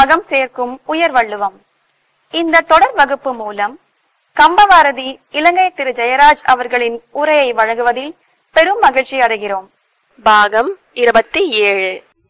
அகம் சேர்க்கும் உயர் வள்ளுவம் இந்த தொடர் வகுப்பு மூலம் கம்பவாரதி இலங்கை திரு ஜெயராஜ் அவர்களின் உரையை வழங்குவதில் பெரும் மகிழ்ச்சி அடைகிறோம் பாகம் இருபத்தி ஏழு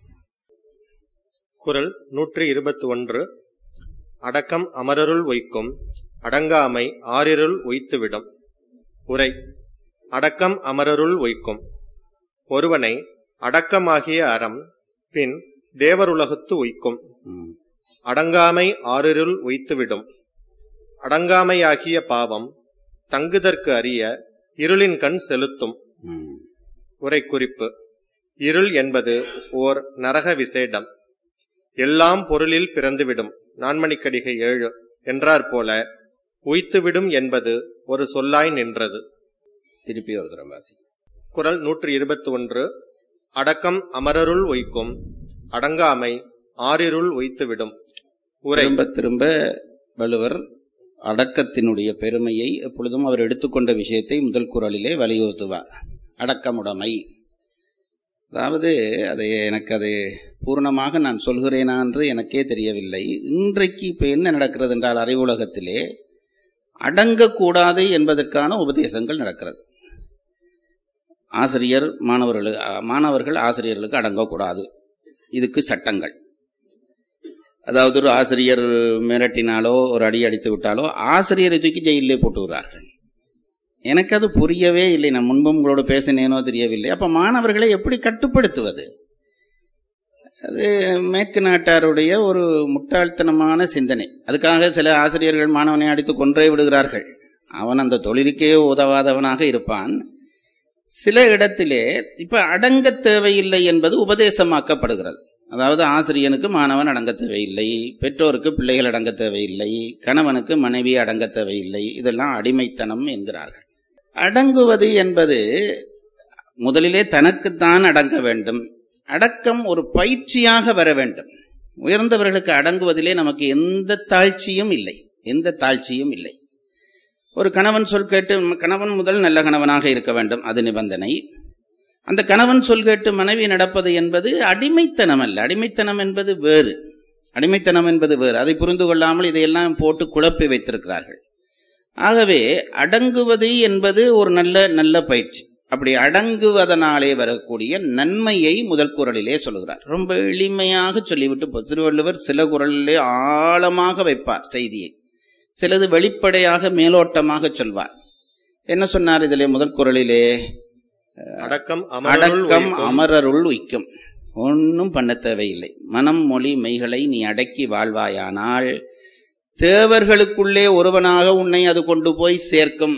குரல் நூற்றி இருபத்தி ஒன்று அடக்கம் அமரருள் ஒய்க்கும் அடங்காமை ஆறிருள் ஒய்த்துவிடும் உரை அடக்கம் அமரருள் ஒய்க்கும் ஒருவனை அடக்கமாகிய அறம் பின் தேவருலகத்து ஒய்க்கும் அடங்காமை ஆறிருள் ஒய்த்துவிடும் அடங்காமையாகிய பாவம் தங்குதற்கு அறிய இருளின் கண் செலுத்தும் உரை குறிப்பு இருள் என்பது ஓர் நரக விசேடம் எல்லாம் பொருளில் பிறந்துவிடும் நான்மணிக்கடிகை ஏழு என்றார் போல உய்த்துவிடும் என்பது ஒரு சொல்லாய் நின்றது திருப்பி ஒரு தரம் வாசி குரல் நூற்றி இருபத்தி ஒன்று அடக்கம் அமரருள் ஒய்க்கும் அடங்காமை ஆறிருள் ஒய்த்துவிடும் உரை திரும்ப திரும்ப வள்ளுவர் அடக்கத்தினுடைய பெருமையை எப்பொழுதும் அவர் எடுத்துக்கொண்ட விஷயத்தை முதல் குரலிலே வலியுறுத்துவார் அடக்கமுடைமை அதாவது அதை எனக்கு அது பூர்ணமாக நான் சொல்கிறேனா என்று எனக்கே தெரியவில்லை இன்றைக்கு இப்போ என்ன நடக்கிறது என்றால் அறிவுலகத்திலே அடங்கக்கூடாது என்பதற்கான உபதேசங்கள் நடக்கிறது ஆசிரியர் மாணவர்கள் மாணவர்கள் ஆசிரியர்களுக்கு அடங்கக்கூடாது இதுக்கு சட்டங்கள் அதாவது ஒரு ஆசிரியர் மிரட்டினாலோ ஒரு அடி அடித்து விட்டாலோ ஆசிரியரை தூக்கி ஜெயிலே போட்டு விடுறார்கள் எனக்கு அது புரியவே இல்லை நான் முன்பும் உங்களோட பேசினேனோ தெரியவில்லை அப்ப மாணவர்களை எப்படி கட்டுப்படுத்துவது அது மேற்கு நாட்டாருடைய ஒரு முட்டாள்தனமான சிந்தனை அதுக்காக சில ஆசிரியர்கள் மாணவனை அடித்து கொன்றே விடுகிறார்கள் அவன் அந்த தொழிலுக்கே உதவாதவனாக இருப்பான் சில இடத்திலே இப்ப அடங்க தேவையில்லை என்பது உபதேசமாக்கப்படுகிறது அதாவது ஆசிரியனுக்கு மாணவன் அடங்க தேவையில்லை பெற்றோருக்கு பிள்ளைகள் அடங்க தேவையில்லை கணவனுக்கு மனைவி அடங்க தேவையில்லை இதெல்லாம் அடிமைத்தனம் என்கிறார்கள் அடங்குவது என்பது முதலிலே தனக்குத்தான் அடங்க வேண்டும் அடக்கம் ஒரு பயிற்சியாக வர வேண்டும் உயர்ந்தவர்களுக்கு அடங்குவதிலே நமக்கு எந்த தாழ்ச்சியும் இல்லை எந்த தாழ்ச்சியும் இல்லை ஒரு கணவன் சொல் கேட்டு கணவன் முதல் நல்ல கணவனாக இருக்க வேண்டும் அது நிபந்தனை அந்த கணவன் சொல் கேட்டு மனைவி நடப்பது என்பது அடிமைத்தனம் அல்ல அடிமைத்தனம் என்பது வேறு அடிமைத்தனம் என்பது வேறு அதை புரிந்து கொள்ளாமல் இதையெல்லாம் போட்டு குழப்பி வைத்திருக்கிறார்கள் ஆகவே அடங்குவது என்பது ஒரு நல்ல நல்ல பயிற்சி அப்படி அடங்குவதனாலே வரக்கூடிய நன்மையை முதல் குரலிலே சொல்லுகிறார் ரொம்ப எளிமையாக சொல்லிவிட்டு திருவள்ளுவர் சில குரலிலே ஆழமாக வைப்பார் செய்தியை சிலது வெளிப்படையாக மேலோட்டமாக சொல்வார் என்ன சொன்னார் இதிலே முதல் குரலிலே அடக்கம் அமரருள் அடக்கம் ஒய்க்கும். அமரருள் உய்க்கும் ஒன்றும் பண்ண தேவையில்லை மனம் மொழி மெய்களை நீ அடக்கி வாழ்வாயானால் தேவர்களுக்குள்ளே ஒருவனாக உன்னை அது கொண்டு போய் சேர்க்கும்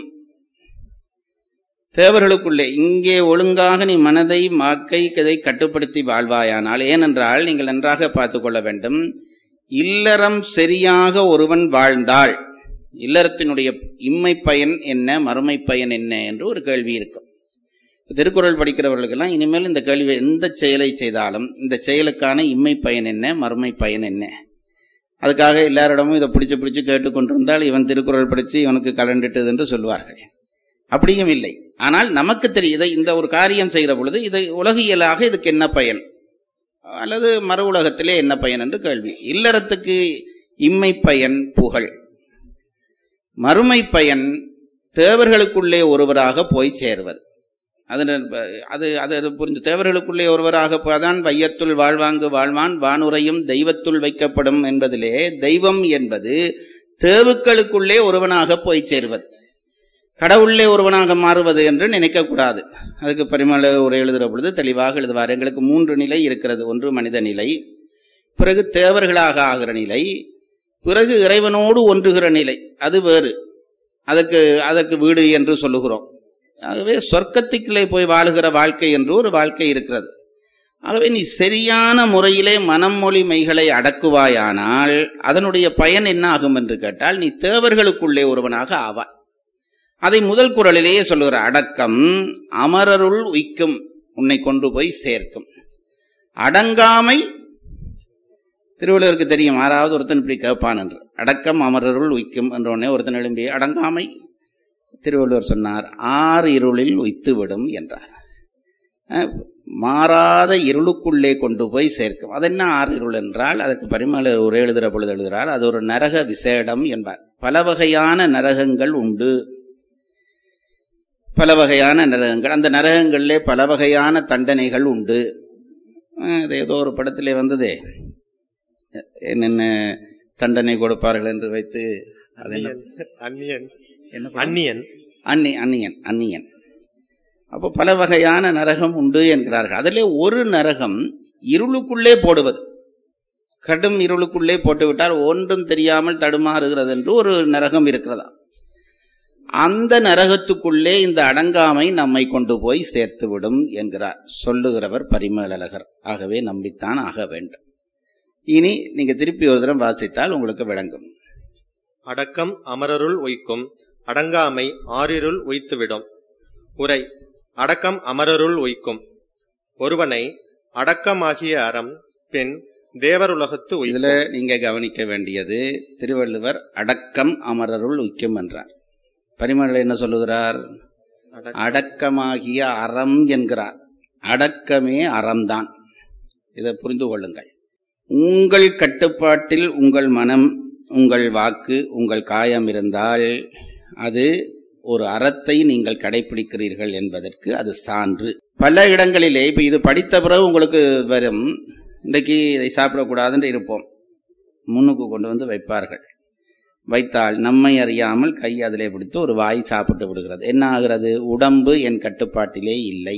தேவர்களுக்குள்ளே இங்கே ஒழுங்காக நீ மனதை மாக்கை கதை கட்டுப்படுத்தி வாழ்வாயானால் ஏனென்றால் நீங்கள் நன்றாக பார்த்து கொள்ள வேண்டும் இல்லறம் சரியாக ஒருவன் வாழ்ந்தால் இல்லறத்தினுடைய இம்மை பயன் என்ன மறுமை பயன் என்ன என்று ஒரு கேள்வி இருக்கும் திருக்குறள் படிக்கிறவர்களுக்கெல்லாம் இனிமேல் இந்த கேள்வி எந்த செயலை செய்தாலும் இந்த செயலுக்கான இம்மை பயன் என்ன மறுமை பயன் என்ன அதுக்காக எல்லாரிடமும் இதை பிடிச்சு பிடிச்சு கேட்டுக்கொண்டிருந்தால் இவன் திருக்குறள் படித்து இவனுக்கு கலண்டுட்டது என்று சொல்வார்கள் அப்படியும் இல்லை ஆனால் நமக்கு தெரியும் இதை இந்த ஒரு காரியம் செய்கிற பொழுது இது உலகியலாக இதுக்கு என்ன பயன் அல்லது மறு உலகத்திலே என்ன பயன் என்று கேள்வி இல்லறத்துக்கு இம்மை பயன் புகழ் மறுமை பயன் தேவர்களுக்குள்ளே ஒருவராக போய் சேர்வது அது அது அது புரிஞ்சு தேவர்களுக்குள்ளே ஒருவராக போ- அதான் வையத்துள் வாழ்வாங்கு வாழ்வான் வானுரையும் தெய்வத்துள் வைக்கப்படும் என்பதிலே தெய்வம் என்பது தேவுக்களுக்குள்ளே ஒருவனாக போய் சேர்வது கடவுளே ஒருவனாக மாறுவது என்று நினைக்கக்கூடாது அதுக்கு பரிமள உரை எழுதுகிற பொழுது தெளிவாக எழுதுவார் எங்களுக்கு மூன்று நிலை இருக்கிறது ஒன்று மனித நிலை பிறகு தேவர்களாக ஆகிற நிலை பிறகு இறைவனோடு ஒன்றுகிற நிலை அது வேறு அதற்கு அதற்கு வீடு என்று சொல்லுகிறோம் ஆகவே சொர்க்கத்துக்குள்ளே போய் வாழுகிற வாழ்க்கை என்று ஒரு வாழ்க்கை இருக்கிறது ஆகவே நீ சரியான முறையிலே மனம் மொழி மெய்களை அடக்குவாயானால் அதனுடைய பயன் என்ன ஆகும் என்று கேட்டால் நீ தேவர்களுக்குள்ளே ஒருவனாக ஆவாய் அதை முதல் குரலிலேயே சொல்லுகிற அடக்கம் அமரருள் உய்க்கும் உன்னை கொண்டு போய் சேர்க்கும் அடங்காமை திருவள்ளுவருக்கு தெரியும் ஆறாவது ஒருத்தன் இப்படி கேட்பான் என்று அடக்கம் அமரருள் உய்க்கும் என்ற உடனே ஒருத்தன் எழும்பி அடங்காமை திருவள்ளுவர் சொன்னார் ஆறு இருளில் உய்த்து விடும் என்றார் அஹ், மாறாத இருளுக்குள்ளே கொண்டு போய் சேர்க்கும் அது என்ன ஆறு இருள் என்றால் அதற்கு பரிமள ஒரு எழுதுகிற பொழுது எழுதுகிறார் அது ஒரு நரக விசேடம் என்பார் பல வகையான நரகங்கள் உண்டு பல வகையான நரகங்கள் அந்த நரகங்களிலே பல வகையான தண்டனைகள் உண்டு அஹ் இது ஏதோ ஒரு படத்திலே வந்ததே என்னென்ன தண்டனை கொடுப்பார்கள் என்று வைத்து அது என்ன அந்நியன் என்ன படம்? அந்நியன் அன்னி அந்நியன் அந்நியன் அப்போ பல வகையான நரகம் உண்டு என்கிறார்கள் அதிலே ஒரு நரகம் இருளுக்குள்ளே போடுவது கடும் இருளுக்குள்ளே போட்டுவிட்டால் ஒன்றும் தெரியாமல் தடுமாறுகிறது என்று ஒரு நரகம் இருக்கிறதா அந்த நரகத்துக்குள்ளே இந்த அடங்காமை நம்மை கொண்டு போய் சேர்த்துவிடும் என்கிறார் சொல்லுகிறவர் பரிமேலழகர் ஆகவே நம்பித்தான் ஆக வேண்டும் இனி நீங்க திருப்பி ஒரு தரம் வாசித்தால் உங்களுக்கு விளங்கும் அடக்கம் அமரருள் உய்க்கும் அடங்காமை ஆறிருள் உய்த்துவிடும் உரை அடக்கம் அமரருள் உய்க்கும் ஒருவனை அடக்கமாகிய அறம் பின் தேவருலகத்து இதுல உய்க்கும் நீங்க கவனிக்க வேண்டியது திருவள்ளுவர் அடக்கம் அமரருள் உய்க்கும் என்றார் பரிமள என்ன சொல்லுகிறார் அடக்கம். அடக்கமாகிய அறம் என்கிறார் அடக்கமே அறம்தான் இதை புரிந்து கொள்ளுங்கள் உங்கள் கட்டுப்பாட்டில் உங்கள் மனம் உங்கள் வாக்கு உங்கள் காயம் இருந்தால் அது ஒரு அறத்தை நீங்கள் கடைபிடிக்கிறீர்கள் என்பதற்கு அது சான்று பல இடங்களிலே இப்ப இது படித்த பிறகு உங்களுக்கு வரும் இன்றைக்கு இதை சாப்பிடக்கூடாதுன்னு இருப்போம் முன்னுக்கு கொண்டு வந்து வைப்பார்கள் வைத்தால் நம்மை அறியாமல் கை அதிலே பிடித்து ஒரு வாய் சாப்பிட்டு விடுகிறது என்ன ஆகிறது உடம்பு என் கட்டுப்பாட்டிலே இல்லை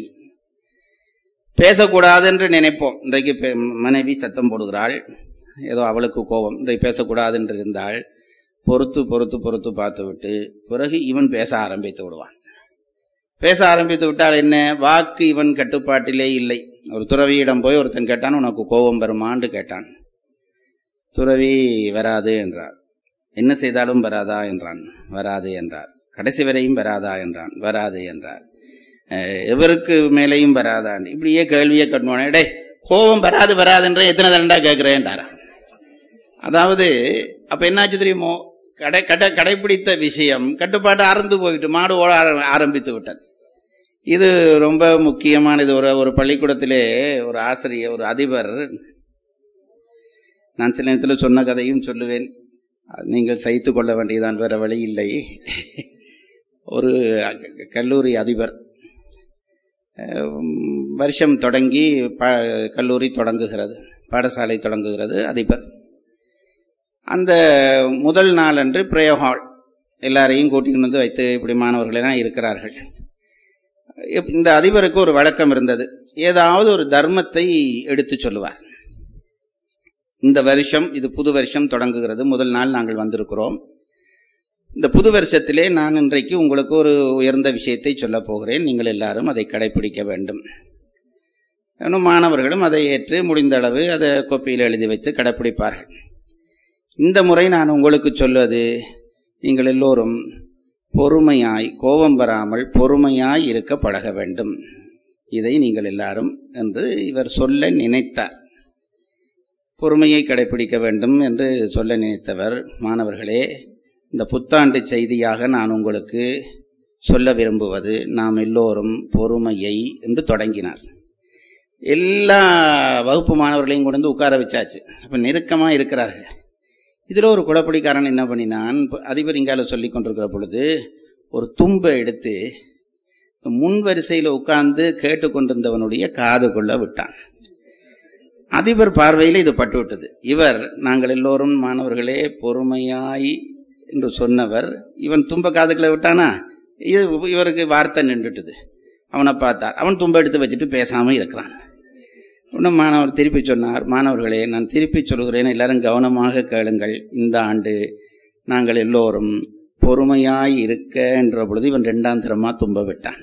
பேசக்கூடாது என்று நினைப்போம் இன்றைக்கு பெ- மனைவி சத்தம் போடுகிறாள் ஏதோ அவளுக்கு கோபம் இன்றைக்கு பேசக்கூடாது என்று இருந்தால் பொறுத்து பொறுத்து பொறுத்து பார்த்து விட்டு பிறகு இவன் பேச ஆரம்பித்து விடுவான் பேச ஆரம்பித்து விட்டால் என்ன வாக்கு இவன் கட்டுப்பாட்டிலே இல்லை ஒரு துறவியிடம் போய் ஒருத்தன் கேட்டான் உனக்கு கோபம் வருமான்னு கேட்டான் துறவி வராது என்றார் என்ன செய்தாலும் வராதா என்றான் வராது என்றார் கடைசி வரையும் வராதா என்றான் வராது என்றார் அஹ், எவருக்கு மேலேயும் வராதா இப்படியே கேள்வியே கட்டுவானே டே கோபம் வராது வராதுன்ற எத்தனை தண்டா கேட்கிறேன்டாரா அதாவது அப்ப என்னாச்சு தெரியுமோ கடை கடை கடைபிடித்த விஷயம் கட்டுப்பாடு அறந்து போயிட்டு மாடு ஓட ஆர- ஆரம்பித்து விட்டது இது ரொம்ப முக்கியமானது ஒரு ஒரு பள்ளிக்கூடத்திலே ஒரு ஆசிரியர் ஒரு அதிபர் நான் சில நேரத்தில் சொன்ன கதையும் சொல்லுவேன் அது நீங்கள் சகித்து கொள்ள வேண்டியதான் வேற வழி இல்லை ஒரு க- கல்லூரி அதிபர் அஹ், வருஷம் தொடங்கி ப கல்லூரி தொடங்குகிறது பாடசாலை தொடங்குகிறது அதிபர் அந்த முதல் நாள் அன்று பிரேயர் ஹால் எல்லாரையும் கூட்டிட்டு வந்து வைத்து இப்படி மாணவர்களெல்லாம் இருக்கிறார்கள் இப்- இந்த அதிபருக்கு ஒரு வழக்கம் இருந்தது ஏதாவது ஒரு தர்மத்தை எடுத்து சொல்லுவார் இந்த வருஷம் இது புது வருஷம் தொடங்குகிறது முதல் நாள் நாங்கள் வந்திருக்கிறோம் இந்த புது வருஷத்திலே நான் இன்றைக்கு உங்களுக்கு ஒரு உயர்ந்த விஷயத்தை சொல்லப் போகிறேன் நீங்கள் எல்லாரும் அதை கடைபிடிக்க வேண்டும் இன்னும் மாணவர்களும் அதை ஏற்று முடிந்த அளவு அதை கோப்பியில் எழுதி வைத்து கடைப்பிடிப்பார்கள் இந்த முறை நான் உங்களுக்கு சொல்வது நீங்கள் எல்லோரும் பொறுமையாய் கோபம் வராமல் பொறுமையாய் இருக்க பழக வேண்டும் இதை நீங்கள் எல்லாரும் என்று இவர் சொல்ல நினைத்தார் பொறுமையை கடைபிடிக்க வேண்டும் என்று சொல்ல நினைத்தவர் மாணவர்களே இந்த புத்தாண்டு செய்தியாக நான் உங்களுக்கு சொல்ல விரும்புவது நாம் எல்லோரும் பொறுமையை என்று தொடங்கினார் எல்லா வகுப்பு மாணவர்களையும் கொண்டு வந்து உட்கார வச்சாச்சு அப்ப நெருக்கமா இருக்கிறார்கள் இதுல ஒரு குழப்படிக்காரன் என்ன பண்ணினான் இப்ப அதிபர் இங்கால சொல்லி கொண்டிருக்கிற பொழுது ஒரு தும்பை எடுத்து முன் வரிசையில உட்கார்ந்து கேட்டுக்கொண்டிருந்தவனுடைய காதுக்குள்ள விட்டான் அதிபர் பார்வையில் இது பட்டு விட்டது இவர் நாங்கள் எல்லோரும் மாணவர்களே பொறுமையாய் என்று சொன்னவர் இவன் தும்ப காதுக்குள்ள விட்டானா இது இவருக்கு வார்த்தை நின்றுட்டுது அவனை பார்த்தார் அவன் தும்ப எடுத்து வச்சுட்டு பேசாம இருக்கிறான் இன்னும் மாணவர் திருப்பி சொன்னார் மாணவர்களே நான் திருப்பி சொல்கிறேன் எல்லாரும் கவனமாக கேளுங்கள் இந்த ஆண்டு நாங்கள் எல்லோரும் பொறுமையாய் இருக்க என்ற பொழுது இவன் ரெண்டாம் தரமா தும்ப விட்டான்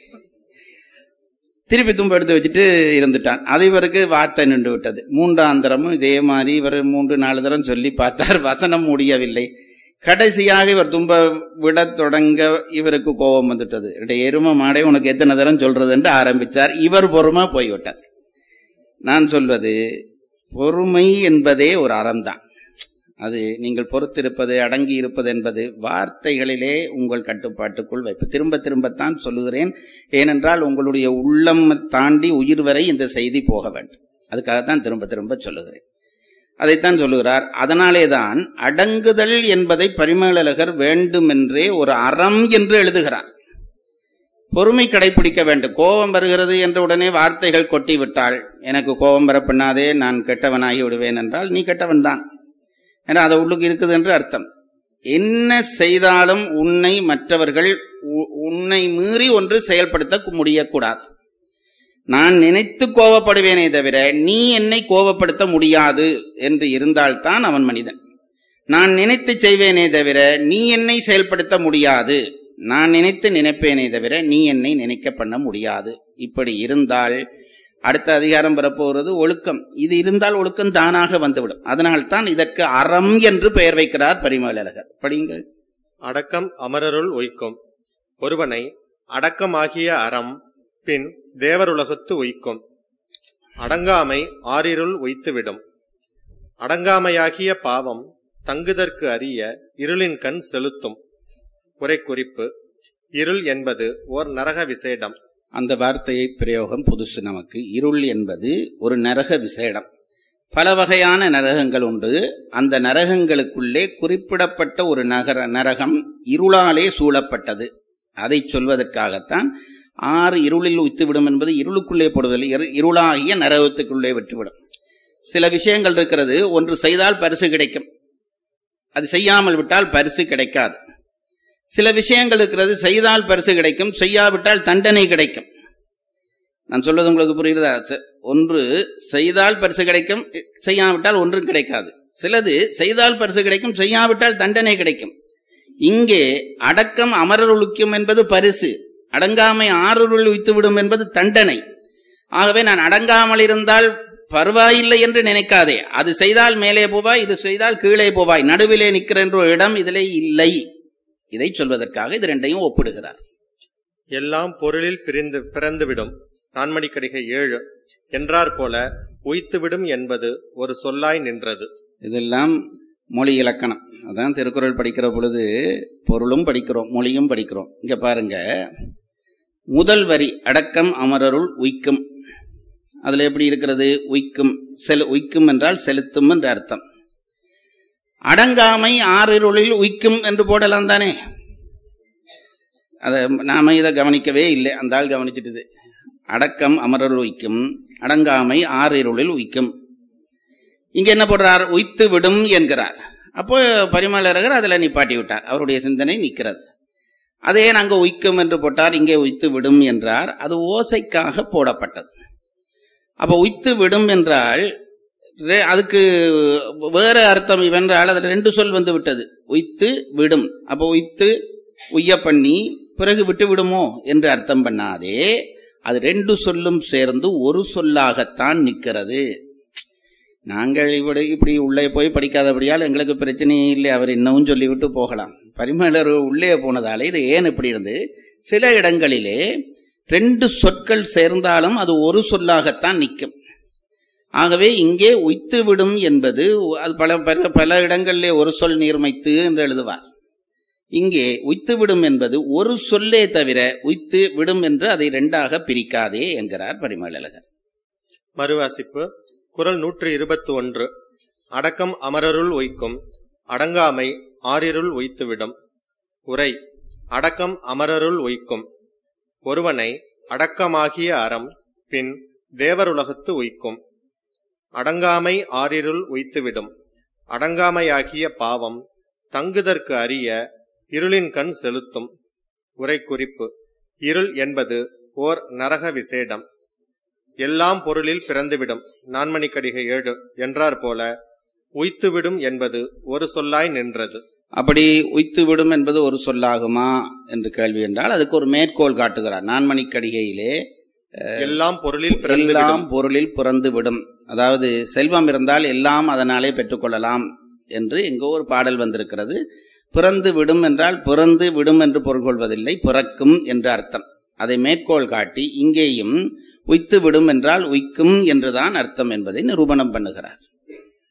திருப்பி தும்ப எடுத்து வச்சுட்டு இருந்துட்டான் அது இவருக்கு வார்த்தை நின்று விட்டது மூன்றாம் தரமும் இதே மாதிரி இவர் மூன்று நாலு தரம் சொல்லி பார்த்தார் வசனம் முடியவில்லை கடைசியாக இவர் தும்ப விட தொடங்க இவருக்கு கோபம் வந்துட்டது "டேய், எரும மாடே உனக்கு எத்தனை தரம் சொல்றது என்று ஆரம்பிச்சார் இவர் பொறுமை போய்விட்டது நான் சொல்வது பொறுமை என்பதே ஒரு அறம்தான் அது நீங்கள் பொறுத்திருப்பது அடங்கி இருப்பது என்பது வார்த்தைகளிலே உங்கள் கட்டுப்பாட்டுக்குள் வைப்பு திரும்ப திரும்பத்தான் சொல்லுகிறேன் ஏனென்றால் உங்களுடைய உள்ளம் தாண்டி உயிர் வரை இந்த செய்தி போக வேண்டும் அதுக்காகத்தான் திரும்ப திரும்ப சொல்லுகிறேன் அதைத்தான் சொல்லுகிறார் அதனாலே தான் அடங்குதல் என்பதை பரிமேலழகர் வேண்டுமென்றே ஒரு அறம் என்று எழுதுகிறார் பொறுமை கடைபிடிக்க வேண்டும் கோபம் வருகிறது என்ற உடனே வார்த்தைகள் கொட்டி விட்டால் எனக்கு கோபம் வர பண்ணாதே நான் கெட்டவனாகி விடுவேன் என்றால் நீ கெட்டவன் தான் ஏன்னா அது உள்ளுக்கு இருக்குது என்று அர்த்தம் என்ன செய்தாலும் உன்னை மற்றவர்கள் உ- உன்னை மீறி ஒன்று செயல்படுத்த முடியக்கூடாது நான் நினைத்து கோபப்படுவேனே தவிர நீ என்னை கோபப்படுத்த முடியாது என்று இருந்தால்தான் அவன் மனிதன் நான் நினைத்து செய்வேனே தவிர நீ என்னை செயல்படுத்த முடியாது நான் நினைத்து நினைப்பேனே தவிர நீ என்னை நினைக்க பண்ண முடியாது இப்படி இருந்தால் அடுத்த அதிகாரம் வரப்போகிறது ஒழுக்கம் இது இருந்தால் ஒழுக்கம் தானாக வந்துவிடும் அதனால்தான் இதற்கு அறம் என்று பெயர் வைக்கிறார் பரிமேலழகர் படியுங்கள் அடக்கம் அமரருள் உய்க்கும் ஒருவனை அடக்கமாகிய அறம் பின் தேவருலகத்து உய்க்கும் அடங்காமை ஆறிருள் உய்த்துவிடும் அடங்காமையாகிய பாவம் தங்குதற்கு அறிய இருளின் கண் செலுத்தும் உரை குறிப்பு இருள் என்பது ஓர் நரக விசேடம் அந்த வார்த்தையை பிரயோகம் புதுசு நமக்கு இருள் என்பது ஒரு நரக விசேடம் பல வகையான நரகங்கள் உண்டு அந்த நரகங்களுக்குள்ளே குறிப்பிடப்பட்ட ஒரு நகர நரகம் இருளாலே சூழப்பட்டது அதை சொல்வதற்காகத்தான் ஆறு இருளில் உய்த்துவிடும் என்பது இருளுக்குள்ளே போடுவதில்லை இரு- இருளாகிய நரகத்துக்குள்ளே விட்டுவிடும் சில விஷயங்கள் இருக்கிறது ஒன்று செய்தால் பரிசு கிடைக்கும் அது செய்யாமல் விட்டால் பரிசு கிடைக்காது சில விஷயங்கள் இருக்கிறது செய்தால் பரிசு கிடைக்கும் செய்யாவிட்டால் தண்டனை கிடைக்கும் நான் சொல்வது உங்களுக்கு புரியுதா ச- ஒன்று செய்தால் பரிசு கிடைக்கும் செய்யாவிட்டால் ஒன்றும் கிடைக்காது சிலது செய்தால் பரிசு கிடைக்கும் செய்யாவிட்டால் தண்டனை கிடைக்கும் இங்கே அடக்கம் அமரருளிக்கும் என்பது பரிசு அடங்காமை ஆறுருள் உய்த்துவிடும் என்பது தண்டனை ஆகவே நான் அடங்காமல் இருந்தால் பரவாயில்லை என்று நினைக்காதே அது செய்தால் மேலே போவாய் இது செய்தால் கீழே போவாய் நடுவிலே நிற்கிற என்ற ஒரு இடம் இதிலே இல்லை இதை சொல்வதற்காக இது ரெண்டையும் ஒப்பிடுகிறார் எல்லாம் பொருளில் பிரிந்து பிறந்துவிடும் நான்மணிக்கடிகை ஏழு என்றார் போல உய்த்துவிடும் என்பது ஒரு சொல்லாய் நின்றது இதெல்லாம் மொழி இலக்கணம் அதான் திருக்குறள் படிக்கிற பொழுது பொருளும் படிக்கிறோம் மொழியும் படிக்கிறோம் இங்க பாருங்க முதல் வரி அடக்கம் அமரருள் உய்க்கும் அதுல எப்படி இருக்கிறது உய்க்கும் செலு உய்க்கும் என்றால் செலுத்தும் என்ற அர்த்தம் அடங்காமை ஆறிருளில் உய்க்கும் என்று போடலாம் தானே அதை நாம இதை கவனிக்கவே இல்லை அந்த ஆள் கவனிச்சிட்டுது அடக்கம் அமரருள் உய்க்கும் அடங்காமை ஆறிருளில் உய்க்கும் இங்க என்ன போடுறார் உய்த்து விடும் என்கிறார் அப்போ பரிமளரகர் அதுல நிப்பாட்டி விட்டார் அவருடைய சிந்தனை நிற்கிறது அதே நாங்க உய்க்கும் என்று போட்டார் இங்கே உய்த்து விடும் என்றார் அது ஓசைக்காக போடப்பட்டது அப்ப உய்த்து விடும் என்றால் ரெ- அதுக்கு வேற அர்த்தம் இவென்றால் அதுல ரெண்டு சொல் வந்து விட்டது உய்த்து விடும் அப்போ உய்த்து உய்ய பண்ணி பிறகு விட்டு விடுமோ என்று அர்த்தம் பண்ணாதே அது ரெண்டு சொல்லும் சேர்ந்து ஒரு சொல்லாகத்தான் நிற்கிறது நாங்கள் இப்படி இப்படி உள்ளே போய் படிக்காதபடியால் எங்களுக்கு பிரச்சனையே இல்லை அவர் இன்னமும் சொல்லிவிட்டு போகலாம் பரிமளர் உள்ளே போனதாலே இது ஏன் இப்படி இருந்து சில இடங்களிலே ரெண்டு சொற்கள் சேர்ந்தாலும் அது ஒரு சொல்லாகத்தான் நிற்கும் ஆகவே இங்கே உய்த்து விடும் என்பது அது பல பல பல இடங்களிலே ஒரு சொல் நீர்மைத்து என்று எழுதுவார் இங்கே உய்த்து விடும் என்பது ஒரு சொல்லே தவிர உய்த்து விடும் என்று அதை ரெண்டாக பிரிக்காதே என்கிறார் பரிமளகர் மறுவாசிப்பு குறள் நூற்று இருபத்தி ஒன்று அடக்கம் அமரருள் உய்க்கும் அடங்காமை ஆறிருள் உய்த்துவிடும் உரை அடக்கம் அமரருள் உய்க்கும் ஒருவனை அடக்கமாகிய அறம் பின் தேவருலகத்து உய்க்கும் அடங்காமை ஆறிருள் உய்த்துவிடும் அடங்காமையாகிய பாவம் தங்குதற்கு அறிய இருளின் கண் செலுத்தும் உரை குறிப்பு இருள் என்பது ஓர் நரக விசேடம் எல்லாம் பொருளில் பிறந்துவிடும் நான்மணிக்கடிகை ஏழு என்றார் போல உய்த்துவிடும் என்பது ஒரு சொல்லாய் நின்றது அப்படி உய்த்து விடும் என்பது ஒரு சொல்லாகுமா என்று கேள்வி என்றால் அதுக்கு ஒரு மேற்கோள் காட்டுகிறார் நான்மணிக்கடிகையிலே எல்லாம் பொருளில் எல்லாம் பிறந்துவிடும் பொருளில் பிறந்து விடும் அதாவது செல்வம் இருந்தால் எல்லாம் அதனாலே பெற்றுக்கொள்ளலாம் என்று எங்கோ ஒரு பாடல் வந்திருக்கிறது பிறந்து விடும் என்றால் பிறந்து விடும் என்று பொருள் கொள்வதில்லை பிறக்கும் என்று அர்த்தம் அதை மேற்கோள் காட்டி இங்கேயும் உய்த்து விடும் என்றால் உய்க்கும் என்றுதான் அர்த்தம் என்பதை நிரூபணம் பண்ணுகிறார்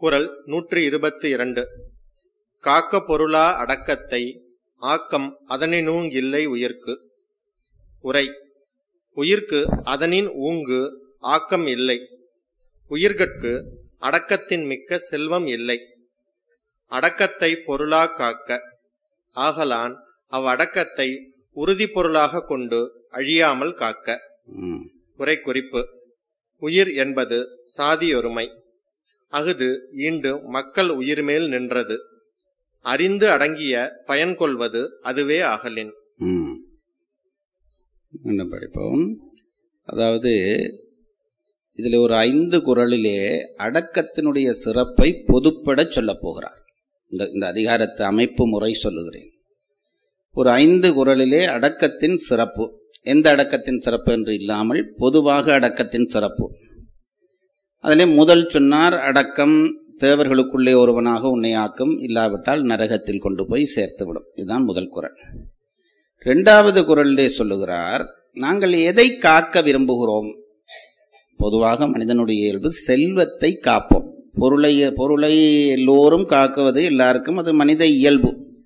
குறள் நூற்றி இருபத்தி இரண்டு காக்க பொருளா அடக்கத்தை ஆக்கம் அதனினூங் இல்லை உயிர்க்கு உரை உயிர்க்கு அதனின் ஊங்கு ஆக்கம் இல்லை உயிர்கட்கு அடக்கத்தின் மிக்க செல்வம் இல்லை அடக்கத்தை பொருளா காக்க ஆகலான் அவ்வடக்கத்தை உறுதி பொருளாக கொண்டு அழியாமல் காக்க ம். உரை குறிப்பு உயிர் என்பது சாதியொருமை அஃது ஈண்டு மக்கள் உயிர்மேல் நின்றது அறிந்து அடங்கிய பயன் கொள்வது அதுவே அகலின் ம். மீண்டும் படிப்போம் அதாவது இதில் ஒரு ஐந்து குறளிலே அடக்கத்தினுடைய சிறப்பை பொதுப்படச் சொல்லப் போகிறார் இந்த இந்த அதிகாரத்து அமைப்பு முறை சொல்லுகிறேன் ஒரு ஐந்து குறளிலே அடக்கத்தின் சிறப்பு எந்த அடக்கத்தின் சிறப்பு என்று இல்லாமல் பொதுவாக அடக்கத்தின் சிறப்பு அதிலே முதல் சொன்னார் அடக்கம் தேவர்களுக்குள்ளே ஒருவனாக உன்னை ஆக்கும் இல்லாவிட்டால் நரகத்தில் கொண்டு போய் சேர்த்துவிடும் இதுதான் முதல் குறள் இரண்டாவது குரலிலே சொல்லுகிறார் நாங்கள் எதை காக்க விரும்புகிறோம் பொதுவாக மனிதனுடைய இயல்பு செல்வத்தை காப்போம் பொருளை பொருளை எல்லோரும் காக்குவது எல்லாருக்கும் அது மனித இயல்பு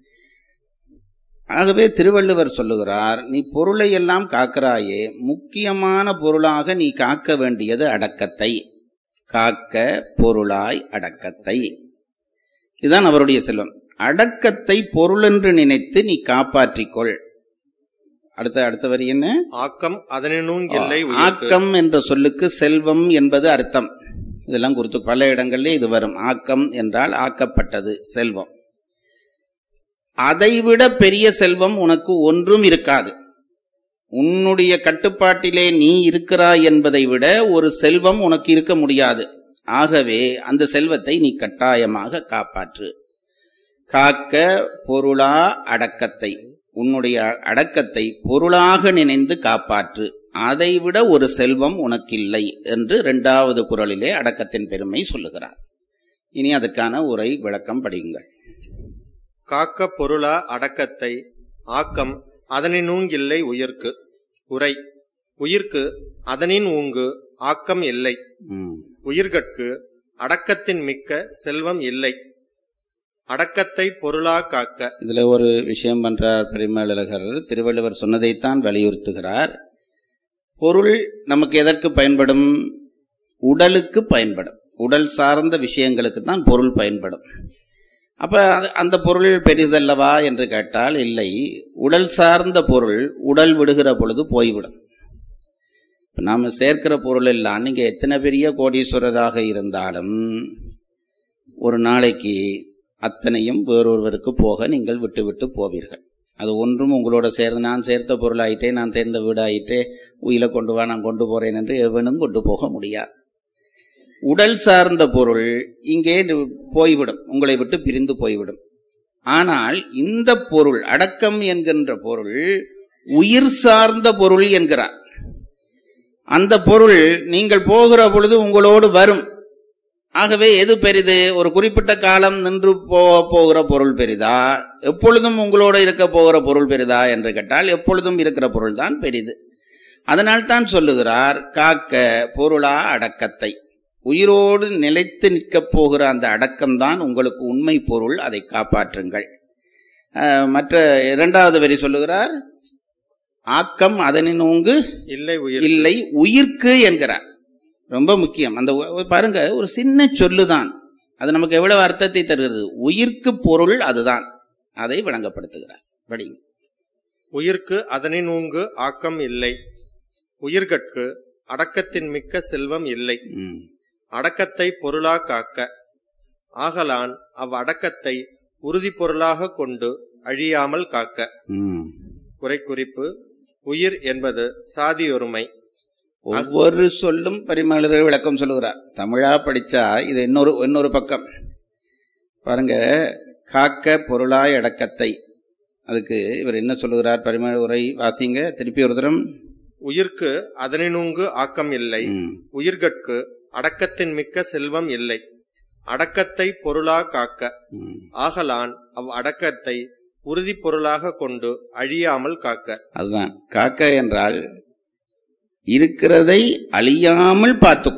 ஆகவே திருவள்ளுவர் சொல்லுகிறார் நீ பொருளை எல்லாம் காக்கிறாயே முக்கியமான பொருளாக நீ காக்க வேண்டியது அடக்கத்தை காக்க பொருளாய் அடக்கத்தை இதுதான் அவருடைய செல்வம் அடக்கத்தை பொருளென்று நினைத்து நீ காப்பாற்றிக்கொள் அடுத்த அடுத்த வரி என்ன ஆக்கம் அதனினூங் இல்லை உயிர்க்கு ஆக்கம் என்ற சொல்லுக்கு செல்வம் என்பது அர்த்தம் இதெல்லாம் குறித்து பல இடங்களிலே இது வரும் ஆக்கம் என்றால் ஆக்கப்பட்டது செல்வம் அதைவிட பெரிய செல்வம் உனக்கு ஒன்றும் இருக்காது உன்னுடைய கட்டுப்பாட்டிலே நீ இருக்கிறாய் என்பதை விட ஒரு செல்வம் உனக்கு இருக்க முடியாது ஆகவே அந்த செல்வத்தை நீ கட்டாயமாக காப்பாற்று காக்க பொருளா அடக்கத்தை உன்னுடைய அடக்கத்தை பொருளாக நினைந்து காப்பாற்று அதைவிட ஒரு செல்வம் உனக்கில்லை என்று இரண்டாவது குறளிலே அடக்கத்தின் பெருமை சொல்லுகிறார் இனி அதுக்கான உரை விளக்கம் படியுங்கள் காக்க பொருளா அடக்கத்தை ஆக்கம் அதனினூங் இல்லை உயிர்க்கு உரை உயிர்க்கு அதனின் ஊங்கு ஆக்கம் இல்லை ம். உயிர்கட்கு அடக்கத்தின் மிக்க செல்வம் இல்லை அடக்கத்தை பொருளா காக்க இதுல ஒரு விஷயம் பண்றார் பெருமேலழகர் திருவள்ளுவர் சொன்னதைத்தான் வலியுறுத்துகிறார் பொருள் நமக்கு எதற்கு பயன்படும் உடலுக்கு பயன்படும் உடல் சார்ந்த விஷயங்களுக்கு தான் பொருள் பயன்படும் அப்ப அது அந்த பொருள் பெரிதல்லவா என்று கேட்டால் இல்லை உடல் சார்ந்த பொருள் உடல் விடுகிற பொழுது போய்விடும் இப்ப நாம சேர்க்கிற பொருள் எல்லாம் நீங்க எத்தனை பெரிய கோடீஸ்வரராக இருந்தாலும் ஒரு நாளைக்கு அத்தனையும் வேறொருவருக்கு போக நீங்கள் விட்டு விட்டு போவீர்கள் அது ஒன்றும் உங்களோட சேர்ந்து நான் சேர்த்த பொருளாயிட்டே நான் சேர்ந்த வீடாயிட்டே உயிரை கொண்டு வா நான் கொண்டு போறேன் என்று எவனும் கொண்டு போக முடியாது உடல் சார்ந்த பொருள் இங்கே போய்விடும் உங்களை விட்டு பிரிந்து போய்விடும் ஆனால் இந்த பொருள் அடக்கம் என்கின்ற பொருள் உயிர் சார்ந்த பொருள் என்கிறார் அந்த பொருள் நீங்கள் போகிற பொழுது உங்களோடு வரும் ஆகவே எது பெரிது ஒரு குறிப்பிட்ட காலம் நின்று போ போகிற பொருள் பெரிதா எப்பொழுதும் உங்களோடு இருக்க போகிற பொருள் பெரிதா என்று கேட்டால் எப்பொழுதும் இருக்கிற பொருள் தான் பெரிது அதனால் தான் சொல்லுகிறார் காக்க பொருளா அடக்கத்தை உயிரோடு நிலைத்து நிற்கப் போகிற அந்த அடக்கம்தான் உங்களுக்கு உண்மை பொருள் அதை காப்பாற்றுங்கள் அஹ், மற்ற இரண்டாவது வரி சொல்லுகிறார் ஆக்கம் அதனின் உங்கு இல்லை உயிர் இல்லை உயிர்க்கு என்கிறார் ரொம்ப முக்கியம் அந்த உ- பாருங்க ஒரு சின்ன சொல்லுதான் அது நமக்கு எவ்வளவு அர்த்தத்தை தருகிறது உயிர்க்கு பொருள் அதுதான் அதை விளங்கப்படுத்துகிறார் படி உயிர்க்கு அதனின் ஊங்கு ஆக்கம் இல்லை உயிர்கட்கு அடக்கத்தின் மிக்க செல்வம் இல்லை ம். அடக்கத்தை பொருளா காக்க ஆகலான் அவ்வடக்கத்தை உறுதி பொருளாக கொண்டு அழியாமல் காக்க ம். குறைக்குறிப்பு உயிர் என்பது சாதியொருமை ஒவ்வொரு சொல்லும் பரிமாளர் விளக்கம் சொல்லுகிறார் தமிழா படிச்சா இது இன்னொரு இன்னொரு பக்கம் பாருங்க காக்க பொருளாய் அடக்கத்தை அதுக்கு இவர் என்ன சொல்லுகிறார் பரிமாள உரை வாசிங்க திருப்பி ஒரு தரம் உயிர்க்கு அதனினூங்கு ஆக்கம் இல்லை ம். உயிர்கட்கு அடக்கத்தின் மிக்க செல்வம் இல்லை அடக்கத்தை பொருளா காக்க ம். ஆகலான் அவ் அடக்கத்தை உறுதி பொருளாக கொண்டு அழியாமல் காக்க அதுதான் காக்க என்றால் இருக்கிறதை அழியாமல் பார்த்துக்கொள்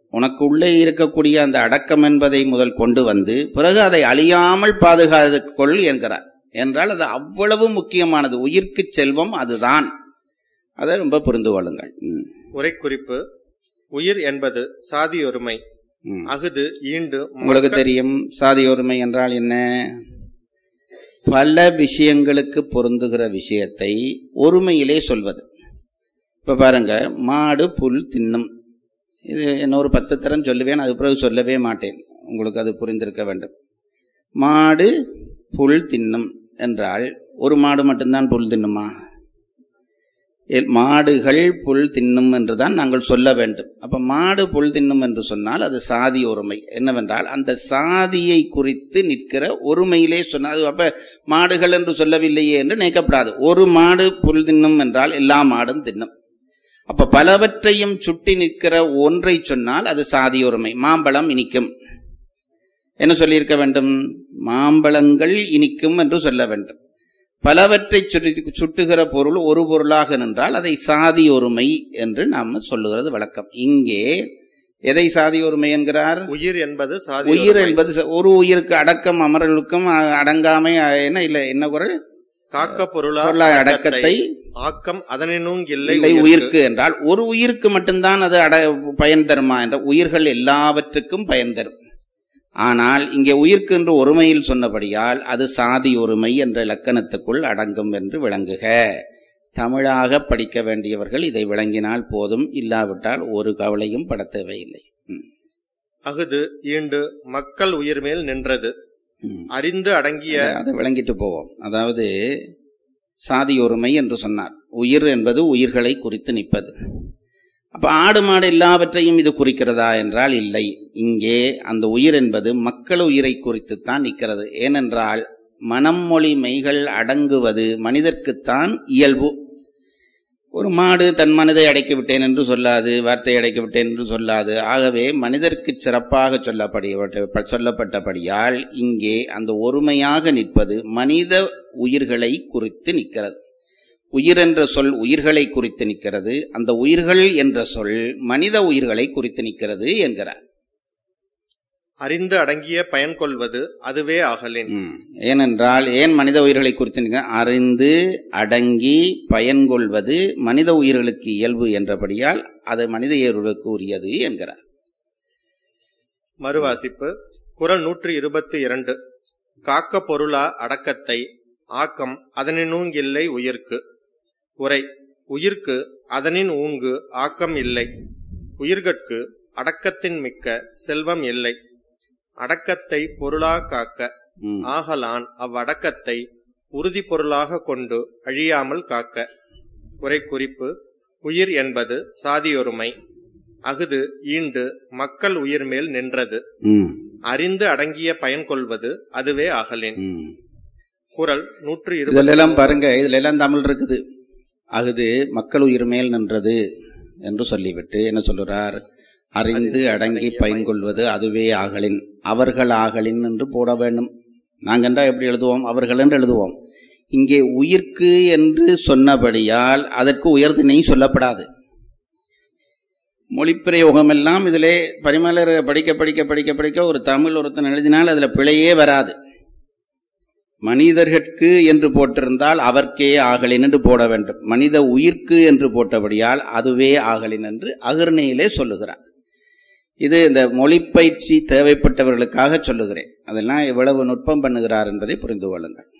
உனக்கு உள்ளே இருக்கக்கூடிய அந்த அடக்கம் என்பதை முதல் கொண்டு வந்து பிறகு அதை அழியாமல் பாதுகாத்துக் கொள் என்கிறார் என்றால் அது அவ்வளவு முக்கியமானது உயிர்க்கு செல்வம் அதுதான் அதை ரொம்ப புரிந்து கொள்ளுங்கள் ம், உரைக்குறிப்பு உயிர் என்பது சாதியொருமை ம். அகுது ஈண்டு உங்களுக்கு மக்கள்- தெரியும் சாதி ஒருமை என்றால் என்ன பல விஷயங்களுக்கு பொருந்துகிற விஷயத்தை ஒருமையிலே சொல்வது இப்ப பாருங்க மாடு புல் தின்னும் இது இன்னொரு பத்து தரம் சொல்லுவேன் அது பிறகு சொல்லவே மாட்டேன் உங்களுக்கு அது புரிந்திருக்க வேண்டும் மாடு புல் தின்னும் என்றால் ஒரு மாடு மட்டும்தான் புல் தின்னுமா எல்- மாடுகள் புல் தின்னும் என்றுதான் நாங்கள் சொல்ல வேண்டும் அப்ப மாடு புல் தின்னும் என்று சொன்னால் அது சாதி ஒருமை என்னவென்றால் அந்த சாதியை குறித்து நிற்கிற ஒருமையிலே சொன்னால் அது அப்ப மாடுகள் என்று சொல்லவில்லையே என்று நினைக்கப்படாது ஒரு மாடு புல் தின்னும் என்றால் எல்லா மாடும் தின்னும் அப்ப பலவற்றையும் சுட்டி நிற்கிற ஒன்றை சொன்னால் அது சாதி ஒருமை மாம்பழம் இனிக்கும் என்ன சொல்லியிருக்க வேண்டும் மாம்பழங்கள் இனிக்கும் என்று சொல்ல வேண்டும் பலவற்றை சுட்டி- சுட்டுகிற பொருள் ஒரு பொருளாக நின்றால் அதை சாதி ஒருமை என்று நாம் சொல்லுகிறது வழக்கம் இங்கே எதை சாதி ஒருமை என்கிறார் உயிர் என்பது சாதி உயிர் ஒருமை. என்பது ச- ஒரு உயிருக்கு அடக்கம் அமரர்களுக்கும் அ- அடங்காமை அ, என்ன இல்ல என்ன குரல் காக்க பொருளா பொருளாய் அடக்கத்தை ஆக்கம் அதனினும் இல்லை இல்லை உயிர்க்கு. உயிருக்கு என்றால் ஒரு உயிருக்கு மட்டும்தான் அது அட பயன் தருமா என்ற உயிர்கள் எல்லாவற்றுக்கும் பயன் தரும் ஆனால் இங்கே உயிர்க்கு என்று ஒருமையில் சொன்னபடியால் அது சாதி ஒருமை என்ற இலக்கணத்துக்குள் அடங்கும் என்று விளங்குக தமிழாக படிக்க வேண்டியவர்கள் இதை விளங்கினால் போதும் இல்லாவிட்டால் ஒரு கவலையும் பட தேவையில்லை ம், அகுது ஈண்டு மக்கள் உயிர் மேல் நின்றது ம். அறிந்து அடங்கிய அதை விளங்கிட்டு போவோம் அதாவது சாதி ஒருமை என்று சொன்னார் உயிர் என்பது உயிர்களை குறித்து நிற்பது அப்ப ஆடு மாடு எல்லாவற்றையும் இது குறிக்கிறதா என்றால் இல்லை இங்கே அந்த உயிர் என்பது மக்கள் உயிரை குறித்துத்தான் நிற்கிறது ஏனென்றால் மனம் மொழி மெய்கள் அடங்குவது மனிதர்க்குத்தான் இயல்பு ஒரு மாடு தன் மனதை அடைக்கி விட்டேன் என்று சொல்லாது வார்த்தை அடைக்கி விட்டேன் என்று சொல்லாது ஆகவே மனிதர்க்கு சிறப்பாக சொல்லப்படி சொல்லப்பட்டபடியால் இங்கே அந்த ஒருமையாக நிற்பது மனித உயிர்களை குறித்து நிற்கிறது உயிர் என்ற சொல் உயிர்களை குறித்து நிற்கிறது அந்த உயிர்கள் என்ற சொல் மனித உயிர்களை குறித்து நிற்கிறது என்கிறார் அறிந்து அடங்கிய பயன் கொள்வது அதுவே ஆகலின் ம். ஏனென்றால் ஏன் மனித உயிர்களை குறித்து நிற்க அறிந்து அடங்கி பயன்கொள்வது மனித உயிர்களுக்கு இயல்பு என்றபடியால் அது மனித இயல்புக்கு உரியது என்கிறார் மறுவாசிப்பு குறள் நூற்றி இருபத்தி இரண்டு காக்க பொருளா அடக்கத்தை ஆக்கம் அதனினும் இல்லை உயிர்க்கு உரை உயிர்க்கு அதனின் ஊங்கு ஆக்கம் இல்லை உயிர்கட்கு அடக்கத்தின் மிக்க செல்வம் இல்லை அடக்கத்தை பொருளா காக்க ம். ஆகலான் அவ்வடக்கத்தை உறுதி பொருளாக கொண்டு அழியாமல் காக்க உரை குறிப்பு உயிர் என்பது சாதியொருமை அகுது ஈண்டு மக்கள் உயிர் மேல் நின்றது ம். அறிந்து அடங்கிய பயன் கொள்வது அதுவே அகலின் ம். குறள் நூற்று இதுல இருபத்தி எல்லாம் பாருங்க இதுல எல்லாம் தமிழ் இருக்குது அகுது மக்கள் உயிர் மேல் நின்றது என்று சொல்லிவிட்டு என்ன சொல்லுறார் அறிந்து அடங்கி பயன்கொள்வது அதுவே ஆகலின் அவர்கள் ஆகலின் என்று போட வேண்டும் நாங்கென்றா எப்படி எழுதுவோம் அவர்கள் என்று எழுதுவோம் இங்கே உயிர்க்கு என்று சொன்னபடியால் அதற்கு உயர்தினை சொல்லப்படாது மொழிப்பிரயோகம் எல்லாம் இதிலே பரிமலர் படிக்க படிக்க படிக்க படிக்க ஒரு தமிழ் ஒருத்தன் எழுதினால் அதுல பிழையே வராது மனிதர்கட்கு என்று போட்டிருந்தால் அவர்க்கே ஆகலின் என்று போட வேண்டும் மனித உயிர்க்கு என்று போட்டபடியால் அதுவே ஆகலின் என்று அகர்ணையிலே சொல்லுகிறார் இது இந்த மொழிப்பயிற்சி தேவைப்பட்டவர்களுக்காக சொல்லுகிறேன் அதெல்லாம் எவ்வளவு நுட்பம் பண்ணுகிறார் என்பதை புரிந்து கொள்ளுங்கள்